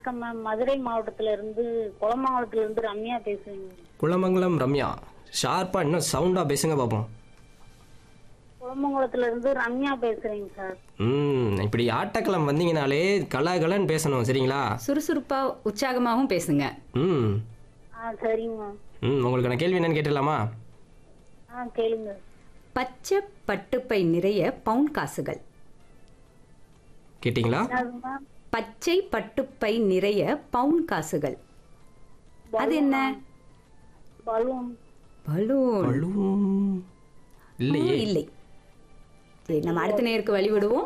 வணக்கம் மேம் மதுரை மாவட்டத்துல இருந்து குளமங்கலத்துல இருந்து ரம்யா பேசுறேங்க குளமங்கலம் ரம்யா ஷார்ப்பாக இன்னும் சவுண்டாக பேசுங்க பார்ப்போம் குளமங்கலத்துல இருந்து ரம்யா பேசுறேங்க சார் ம் இப்படி ஆட்டக்களம் வந்தீங்கனாலே கலகலன்னு பேசணும் சரிங்களா சுறுசுறுப்பா உற்சாகமாகவும் பேசுங்க ம் ஆ சரிங்க மேம் ம் உங்களுக்கான கேள்வி என்னன்னு கேட்டுடலாமா ஆ கேளுங்க பச்சை பட்டுப்பை நிறைய பவுன் காசுகள் கேட்டிங்களா அது மேம் பச்சை பட்டுப்பை நிறைய பவுன் காசுகள் அது என்ன பலூன் பலூன் பலூன் இல்லையே இல்லை சரி நம்ம அடுத்த நேருக்கு வழி விடுவோம்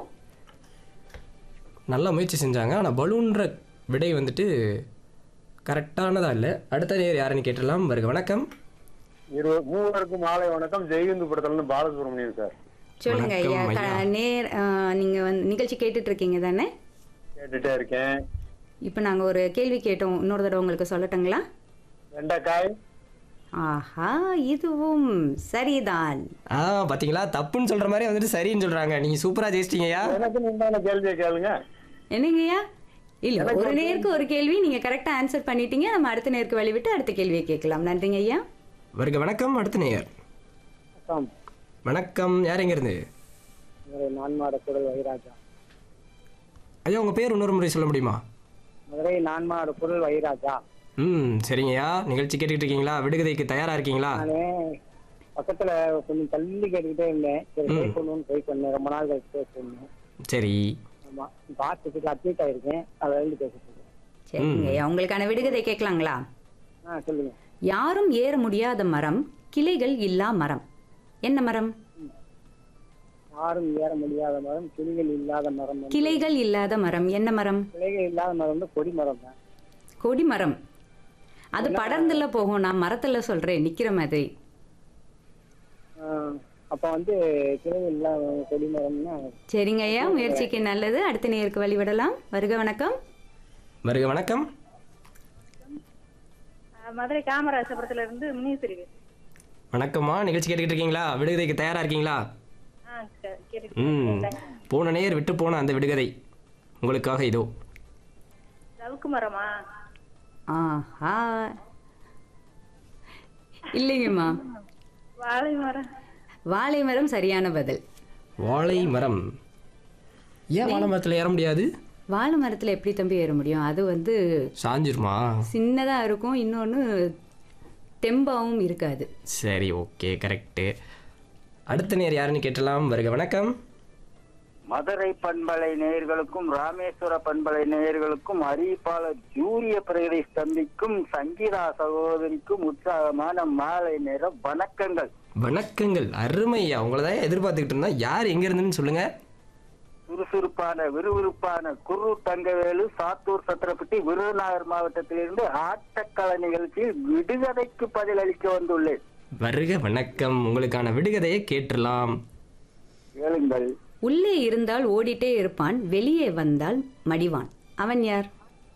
நல்லா முயற்சி செஞ்சாங்க ஆனால் பலூன்ற விடை வந்துட்டு கரெக்டானதா இல்லை அடுத்த நேர் யாருன்னு கேட்டுடலாம் வருக வணக்கம் இரு மூவருக்கும் மாலை வணக்கம் ஜெயஹிந்து படத்துல இருந்து பாலசுப்ரமணியன் சார் சொல்லுங்க ஐயா வணக்கம் க- நேர் ஆ, நீங்க வந்து நிகழ்ச்சி கேட்டுட்டு இருக்கீங்க தானே கேட்டுட்டே இருக்கேன் இப்போ நாங்க ஒரு கேள்வி கேட்டோம் இன்னொரு தடவை உங்களுக்கு சொல்லட்டுங்களா வெண்டைக்காய் ஆஹா இதுவும் சரிதான் ஆ பார்த்தீங்களா தப்புன்னு சொல்கிற மாதிரி வந்துட்டு சரின்னு சொல்கிறாங்க நீங்கள் சூப்பராக ஜெயிச்சிட்டீங்கய்யா எனக்கு உண்டான கேள்வியை கேளுங்க என்னங்கய்யா இல்ல ஒரு நேருக்கு ஒரு கேள்வி நீங்க கரெக்டா ஆன்சர் பண்ணிட்டீங்க நம்ம அடுத்த நேருக்கு வழி விட்டு அடுத்த கேள்வியை கேட்கலாம் நன்றிங்க ஐயா வருக வணக்கம் அடுத்த நேயர் வணக்கம் யார் எங்கேருந்து நான்மாட குரல் வைராஜா ஐயா உங்கள் பேர் இன்னொரு முறை சொல்ல முடியுமா மதுரை நான்மாட குரல் வைராஜா ம் சரிங்கய்யா நிகழ்ச்சி கேட்டுக்கிட்டு இருக்கீங்களா விடுகதைக்கு தயாராக இருக்கீங்களா நானு பக்கத்துல கொஞ்சம் தள்ளி கேட்டுக்கிட்டே இருந்தேன் சரி ட்ரை பண்ணுவோம்னு ட்ரை பண்ணேன் ரொம்ப நாள் கழிச்சு பேசுறேன் சரி ஆமா பாத்துக்கு அப்டேட் ஆயிருக்கேன் அதை எழுதி பேசிட்டு இருக்கேன் சரிங்க ஐயா உங்களுக்கான விடுகதை கேட்கலாங்களா ஆ சொல்லுங்க யாரும் ஏற முடியாத மரம் கிளைகள் இல்லா மரம் என்ன மரம் யாரும் ஏற முடியாத மரம் கிளிகள் இல்லாத மரம் வந்து- கிளைகள் இல்லாத மரம் என்ன மரம் கிளைகள் இல்லாத மரம் வந்து கொடி மரம் தான் கொடி மரம் அது படர்ந்துல போகும் நான் மரத்துல சொல்றேன் நிக்கிற மாதிரி ஆ, அப்ப வந்து கிளைகள் இல்லாத கொடி மரம்னா சரிங்க ஐயா முயற்சிக்கு நல்லது அடுத்த நேருக்கு வழி விடலாம் வருக வணக்கம் வருக வணக்கம் மதுரை காமராஜபுரத்துல இருந்து முனீஸ்வரி வணக்கம்மா நிகழ்ச்சி கேட்டுக்கிட்டு இருக்கீங்களா விடுகதைக்கு தயாராக இருக்கீங்களா ஆ கேட்டு ம் போன நேயர் விட்டு போன அந்த விடுகதை உங்களுக்காக இதோ சவுக்கு மரமா ஆஹா இல்லைங்கம்மா வாழை மரம் வாழை மரம் சரியான பதில் வாழை மரம் ஏன் வாழை மரத்தில் ஏற முடியாது வாழை மரத்துல எப்படி தம்பி ஏற முடியும் அது வந்து சாஞ்சிருமா சின்னதா இருக்கும் இன்னொன்னு தெம்பாவும் இருக்காது சரி ஓகே கரெக்டு அடுத்த நேர் யாருன்னு கேட்டலாம் வருக வணக்கம் மதுரை பண்பலை நேயர்களுக்கும் ராமேஸ்வர பண்பலை நேயர்களுக்கும் அறிவிப்பாளர் ஜூரிய பிரகதீஷ் தம்பிக்கும் சங்கீதா சகோதரிக்கும் உற்சாகமான மாலை நேர வணக்கங்கள் வணக்கங்கள் அருமையா உங்களை தான் எதிர்பார்த்துக்கிட்டு இருந்தா யார் எங்க இருந்துன்னு சொல்லுங்க சுறுசுறுப்பான விறுவிறுப்பான குரு தங்கவேலு சாத்தூர் சத்திரப்பட்டி விருதுநகர் மாவட்டத்திலிருந்து ஆட்டக்கள நிகழ்ச்சியில் விடுகதைக்கு பதிலளிக்க வந்துள்ளேன் வருக வணக்கம் உங்களுக்கான விடுகதையை கேட்டுடலாம் கேளுங்கள் உள்ளே இருந்தால் ஓடிட்டே இருப்பான் வெளியே வந்தால் மடிவான் அவன் யார்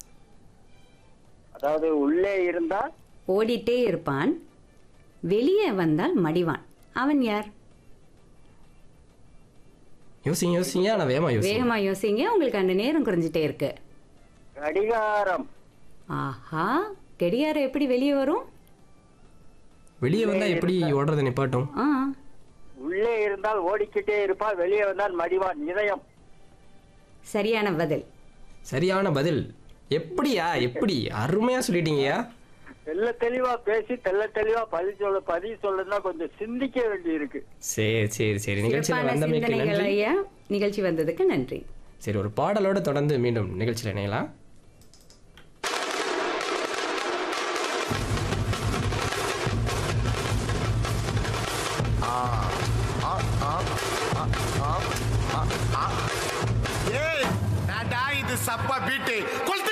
அதாவது உள்ளே இருந்தால் ஓடிட்டே இருப்பான் வெளியே வந்தால் மடிவான் அவன் யார் யோசிங்க யோசிங்க ஆனால் வேகமா யோசிங்க வேகமா யோசிங்க உங்களுக்கு அந்த நேரம் குறைஞ்சிட்டே இருக்கு கடிகாரம் ஆஹா கடிகாரம் எப்படி வெளியே வரும் வெளியே வந்தா எப்படி ஓடுறதை நிப்பாட்டும் ஆ உள்ளே இருந்தால் ஓடிக்கிட்டே இருப்பால் வெளியே வந்தால் மடிவான் இதயம் சரியான பதில் சரியான பதில் எப்படியா எப்படி அருமையா சொல்லிட்டீங்கய்யா தெல்ல தெளிவா பேசி தெல்ல தெளிவா பதில் சொல்ல பதில் சொல்லணும்னா கொஞ்சம் சிந்திக்க வேண்டி இருக்கு சரி சரி சரி நிகழ்ச்சியில் சிறப்பான வந்தமைக்கு சிந்தனைகள் நன்றி ஐயா நிகழ்ச்சி வந்ததுக்கு நன்றி சரி ஒரு பாடலோட தொடர்ந்து மீண்டும் நிகழ்ச்சியில் இணையலாம் ஏய் நான்டா இது சப்பா பீட்டு கொளுத்து